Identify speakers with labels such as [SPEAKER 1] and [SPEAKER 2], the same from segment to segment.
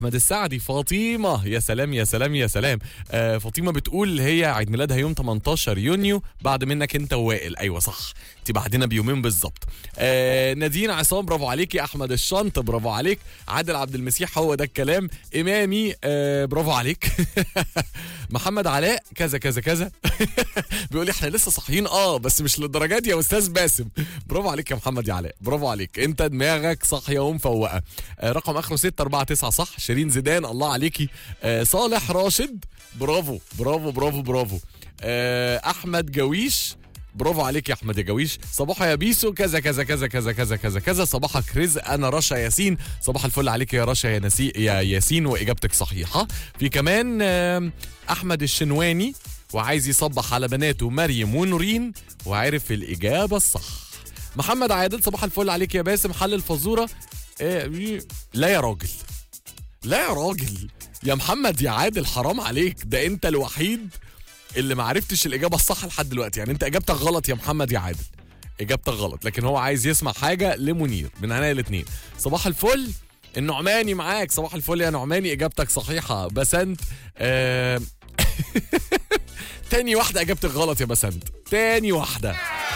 [SPEAKER 1] احمد السعدي فاطمه يا سلام يا سلام يا سلام آه فاطمه بتقول هي عيد ميلادها يوم 18 يونيو بعد منك انت ووائل ايوه صح انت بعدنا بيومين بالظبط آه نادين عصام برافو عليك يا احمد الشنط برافو عليك عادل عبد المسيح هو ده الكلام امامي آه برافو عليك محمد علاء كذا كذا كذا بيقول لي احنا لسه صاحيين اه بس مش للدرجات يا استاذ باسم برافو عليك يا محمد يا علاء برافو عليك انت دماغك صاحيه ومفوقه آه رقم اخره 649 صح شيرين زيدان الله عليكي آه صالح راشد برافو برافو برافو برافو آه احمد جويش برافو عليك يا احمد يا جويش صباح يا بيسو كذا كذا كذا كذا كذا كذا كذا صباحك رزق انا رشا ياسين صباح الفل عليك يا رشا يا نسي يا ياسين واجابتك صحيحه في كمان آم، احمد الشنواني وعايز يصبح على بناته مريم ونورين وعرف الاجابه الصح محمد عادل صباح الفل عليك يا باسم حل الفزوره إيه لا يا راجل لا يا راجل يا محمد يا عادل حرام عليك ده انت الوحيد اللي ما عرفتش الاجابه الصح لحد دلوقتي يعني انت اجابتك غلط يا محمد يا عادل اجابتك غلط لكن هو عايز يسمع حاجه لمنير من عينيا الاثنين صباح الفل النعماني معاك صباح الفل يا نعماني اجابتك صحيحه بسنت آه... تاني واحده اجابتك غلط يا بسنت تاني واحده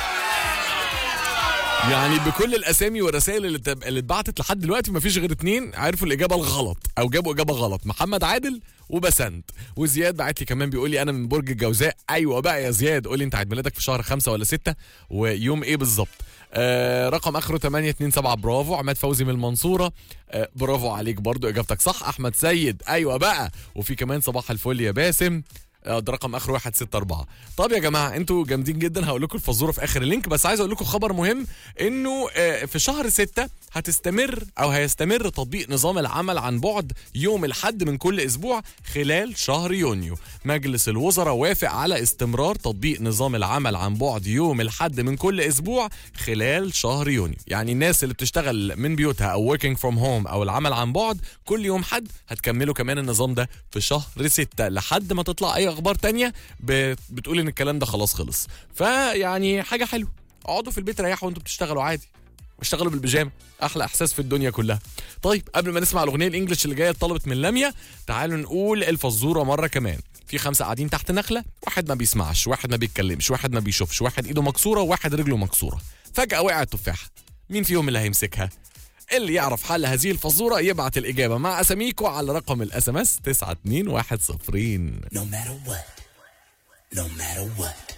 [SPEAKER 1] يعني بكل الاسامي والرسائل اللي تب- اللي اتبعتت لحد دلوقتي مفيش غير اتنين عرفوا الاجابه الغلط او جابوا اجابه غلط محمد عادل وبسنت وزياد بعت لي كمان بيقول لي انا من برج الجوزاء ايوه بقى يا زياد قول لي انت عيد ميلادك في شهر خمسة ولا ستة ويوم ايه بالظبط آه رقم اخره 827 برافو عماد فوزي من المنصوره آه برافو عليك برضو اجابتك صح احمد سيد ايوه بقى وفي كمان صباح الفل يا باسم آه، ده رقم اخره 164 طب يا جماعه انتوا جامدين جدا هقول لكم الفزوره في اخر اللينك بس عايز اقول لكم خبر مهم انه آه، في شهر 6 هتستمر او هيستمر تطبيق نظام العمل عن بعد يوم الحد من كل اسبوع خلال شهر يونيو مجلس الوزراء وافق على استمرار تطبيق نظام العمل عن بعد يوم الحد من كل اسبوع خلال شهر يونيو يعني الناس اللي بتشتغل من بيوتها او working from home او العمل عن بعد كل يوم حد هتكملوا كمان النظام ده في شهر ستة لحد ما تطلع اي اخبار تانية ب- بتقول ان الكلام ده خلاص خلص فيعني حاجة حلوة اقعدوا في البيت ريحوا وانتوا بتشتغلوا عادي اشتغلوا بالبيجامه احلى احساس في الدنيا كلها طيب قبل ما نسمع الاغنيه الانجليش اللي جايه طلبت من لميا تعالوا نقول الفزوره مره كمان في خمسه قاعدين تحت نخله واحد ما بيسمعش واحد ما بيتكلمش واحد ما بيشوفش واحد ايده مكسوره وواحد رجله مكسوره فجاه وقعت تفاحه مين فيهم اللي هيمسكها اللي يعرف حل هذه الفزوره يبعت الاجابه مع اساميكو على رقم الاس ام اس 92110
[SPEAKER 2] No matter what. No matter what.